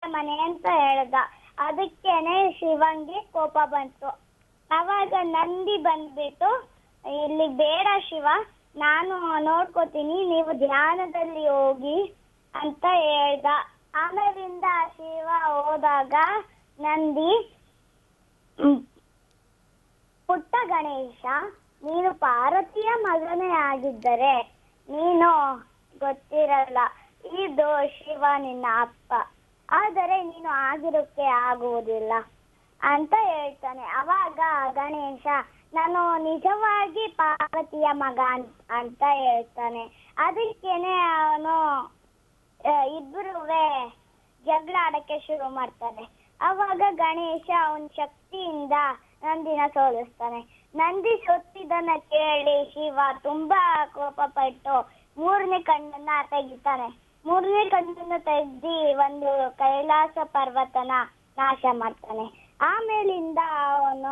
ಮನೆ ಅಂತ ಹೇಳ್ದ ಅದಕ್ಕೇನೆ ಶಿವಂಗೆ ಕೋಪ ಬಂತು ಅವಾಗ ನಂದಿ ಬಂದ್ಬಿಟ್ಟು ಇಲ್ಲಿ ಬೇಡ ಶಿವ ನಾನು ನೋಡ್ಕೋತೀನಿ ನೀವು ಧ್ಯಾನದಲ್ಲಿ ಹೋಗಿ ಅಂತ ಹೇಳ್ದ ಆಮೇಲಿಂದ ಶಿವ ಹೋದಾಗ ನಂದಿ ಹ್ಮ್, ಪುಟ್ಟ ಗಣೇಶ ನೀನು ಪಾರ್ವತಿಯ ಮಗನೇ ಆಗಿದ್ದರೆ ನೀನು ಗೊತ್ತಿರಲ್ಲ ಇದು ಶಿವ ನಿನ್ನ ಅಪ್ಪ ಆದರೆ ನೀನು ಆಗಿರೋಕ್ಕೆ ಆಗುವುದಿಲ್ಲ ಅಂತ ಹೇಳ್ತಾನೆ ಅವಾಗ ಗಣೇಶ ನಾನು ನಿಜವಾಗಿ ಪಾರ್ವತಿಯ ಮಗ ಅನ್- ಅಂತ ಹೇಳ್ತಾನೆ ಅದಕ್ಕೇನೆ ಅವನು ಇಬ್ಬರುವೆ ಜಗಳ ಆಡಕ್ಕೆ ಶುರು ಮಾಡ್ತಾನೆ ಅವಾಗ ಗಣೇಶ ಅವನ ಶಕ್ತಿಯಿಂದ ನಂದಿನ ಸೋಲಿಸ್ತಾನೆ ನಂದಿ ಸೊತ್ತಿದ್ದನ್ನ ಕೇಳಿ ಶಿವ ತುಂಬಾ ಕೋಪ ಪಟ್ಟು ಮೂರನೇ ಕಣ್ಣನ್ನ ತೆಗಿತಾನೆ ಮೂರನೇ ಕಣ್ಣನ್ನ ತೆಗ್ದಿ ಒಂದು ಕೈಲಾಸ ಪರ್ವತನ ನಾಶ ಮಾಡ್ತಾನೆ ಆಮೇಲಿಂದ ಅವನು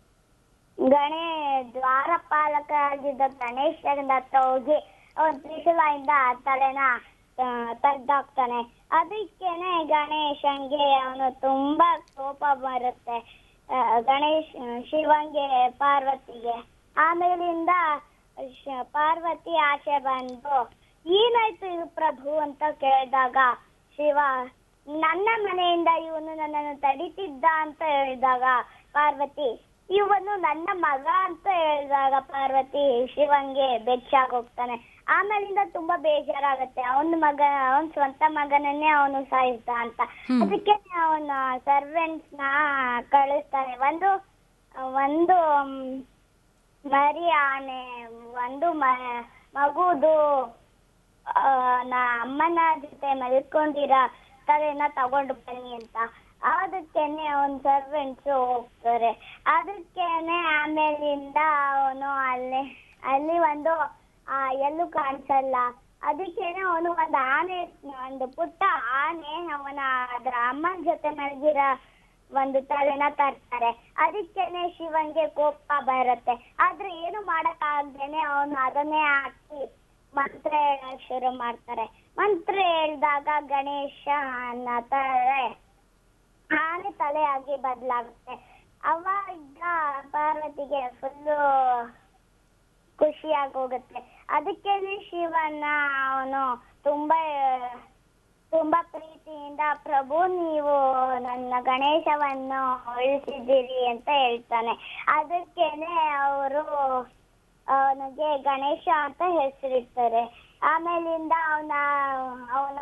ಗಣೇ ದ್ವಾರಪಾಲಕ ಆಗಿದ್ದ ಗಣೇಶನ ಹತ್ರ ಹೋಗಿ ಅವನ್ ತ್ರಿಶೂಲದಿಂದ ತಲೆನ ತೆಗ್ದಾಕ್ತಾನೆ ಅದಕ್ಕೇನೆ ಗಣೇಶನ್ಗೆ ಅವನು ತುಂಬಾ ಕೋಪ ಬರುತ್ತೆ ಆ, ಗಣೇಶ್ ಶಿವಂಗೆ ಪಾರ್ವತಿಗೆ ಆಮೇಲಿಂದ ಶ- ಪಾರ್ವತಿ ಆಚೆ ಬಂದು ಏನಾಯ್ತು ಇದು ಪ್ರಭು ಅಂತ ಕೇಳಿದಾಗ ಶಿವ ನನ್ನ ಮನೆಯಿಂದ ಇವನು ನನ್ನನ್ನು ತಡಿತಿದ್ದ ಅಂತ ಹೇಳಿದಾಗ ಪಾರ್ವತಿ ಇವನು ನನ್ನ ಮಗ ಅಂತ ಹೇಳಿದಾಗ ಪಾರ್ವತಿ ಶಿವಂಗೆ ಬೆಚ್ಚಾಗಿ ಹೋಗ್ತಾನೆ ಆಮೇಲಿಂದ ತುಂಬಾ ಬೇಜಾರಾಗತ್ತೆ ಅವನ ಮಗ ಅವನ್ ಸ್ವಂತ ಮಗನನ್ನೇ ಅವನು ಸಾಯಿಸ್ದ ಅಂತ ಹ್ಮ್. ಅದಕ್ಕೆ ಅವನ ಸರ್ವೆಂಟ್ಸ್ ನ ಕಳಿಸ್ತಾನೆ ಒಂದು ಒಂದು ಮ್, ಮರಿ ಆನೆ ಒಂದು ಮ- ಮಗುದು ಆ, ನಾ ಅಮ್ಮನ ಜೊತೆ ಮಲ್ಕೊಂಡಿರೋ ತಲೆನ ತಗೊಂಡು ಬನ್ನಿ ಅಂತ ಅದಕ್ಕೇನೆ ಅವನ್ ಸರ್ವೆಂಟ್ಸ್ ಹೋಗ್ತಾರೆ ಅದಕ್ಕೇನೆ ಆಮೇಲಿಂದ ಅವನು ಅಲ್ಲಿ ಅಲ್ಲಿ ಒಂದು ಆ ಎಲ್ಲೂ ಕಾಣಿಸಲ್ಲ ಅದಕ್ಕೇನೆ ಅವನು ಒಂದು ಆನೆ ಒಂದು ಪುಟ್ಟ ಆನೆ ಅವನ ಅದ್ರ ಅಮ್ಮನ ಜೊತೆ ಮಲಗಿರೋ ಒಂದು ತಲೆನ ತರ್ತಾರೆ ಅದಕ್ಕೇನೆ ಶಿವಂಗೆ ಕೋಪ ಬರುತ್ತೆ ಆದ್ರೆ ಏನು ಮಾಡಕ್ ಆಗ್ದೇನೆ ಅವನು ಅದನ್ನೇ ಹಾಕಿ ಮಂತ್ರ ಹೇಳಕ್ ಶುರು ಮಾಡ್ತಾರೆ ಮಂತ್ರ ಹೇಳಿದಾಗ ಗಣೇಶನ ತಲೆ ಆನೆ ತಲೆಯಾಗಿ ಬದಲಾಗುತ್ತೆ ಅವಾಗ ಪಾರ್ವತಿಗೆ ಫುಲ್ಲು ಖುಷಿಯಾಗಿ ಹೋಗುತ್ತೆ ಅದಕ್ಕೇನೆ ಶಿವನ ಅವನು ತುಂಬಾ ತುಂಬಾ ಪ್ರೀತಿಯಿಂದ ಪ್ರಭು ನೀವು ನನ್ನ ಗಣೇಶವನ್ನು ಉಳಿಸಿದ್ದೀರಿ ಅಂತ ಹೇಳ್ತಾನೆ ಅದಕ್ಕೇನೆ ಅವರು ಅವನಿಗೆ ಗಣೇಶ ಅಂತ ಹೆಸರಿಡ್ತಾರೆ ಆಮೇಲಿಂದ ಅವನ ಅವನ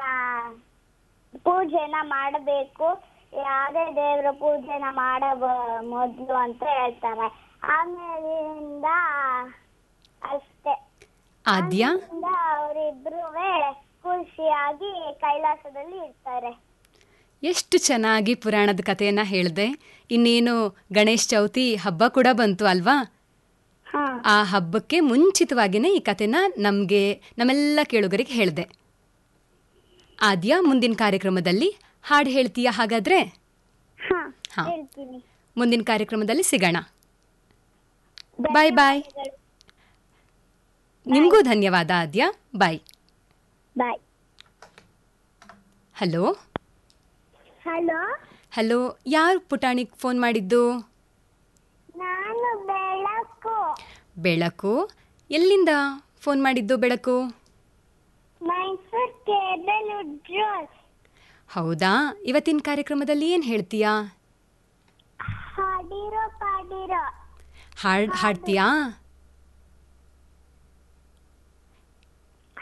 ಪೂಜೆನ ಮಾಡಬೇಕು ಯಾವುದೇ ದೇವರ ಪೂಜೆನ ಮಾಡ ಮೊದಲು ಅಂತ ಹೇಳ್ತಾರೆ ಆಮೇಲಿಂದ ಅಷ್ಟೇ ಆದ್ಯಾ ಆಮೇಲಿಂದ ಅವರಿಬ್ರು ಖುಷಿಯಾಗಿ ಕೈಲಾಸದಲ್ಲಿ ಇರ್ತಾರೆ ಎಷ್ಟು ಚೆನ್ನಾಗಿ ಪುರಾಣದ ಕಥೆಯನ್ನ ಹೇಳಿದೆ ಇನ್ನೇನು ಗಣೇಶ್ ಚೌತಿ ಹಬ್ಬ ಕೂಡ ಬಂತು ಅಲ್ವಾ ಹಾ ಆ ಹಬ್ಬಕ್ಕೆ ಮುಂಚಿತವಾಗಿಯೇ ಈ ಕಥೆನ ನಮಗೆ ನಮ್ಮೆಲ್ಲ ಕೇಳುಗರಿಗೆ ಹೇಳಿದೆ ಆದ್ಯಾ ಮುಂದಿನ ಕಾರ್ಯಕ್ರಮದಲ್ಲಿ ಹಾಡು ಹೇಳ್ತೀಯಾ ಹಾಗಾದ್ರೆ ಹಾ ಹಾ. ಹೇಳ್ತೀನಿ ಮುಂದಿನ ಕಾರ್ಯಕ್ರಮದಲ್ಲಿ ಸಿಗೋಣ ಬಾಯ್ ಬಾಯ್ ನಿಮಗೂ ಧನ್ಯವಾದ Aadya bye bye hello hello hello ಯಾರು ಪುಟಾಣಿಗೆ ಫೋನ್ ಮಾಡಿದ್ದು ನಾನು ಬೆಳಕು ಬೆಳಕು ಎಲ್ಲಿಂದ ಫೋನ್ ಮಾಡಿದ್ದು ಬೆಳಕು ಮೈಸೂರು ಕೇಬಲ್ ಉಡ್ರೋಸ್ ಹೌದಾ ಇವತ್ತಿನ ಕಾರ್ಯಕ್ರಮದಲ್ಲಿ ಏನು ಹೇಳ್ತೀಯಾ ಹಾಡಿರೋ ಪಾಡಿರೋ ಹಾಡ್ ಹಾಡ್ತೀಯಾ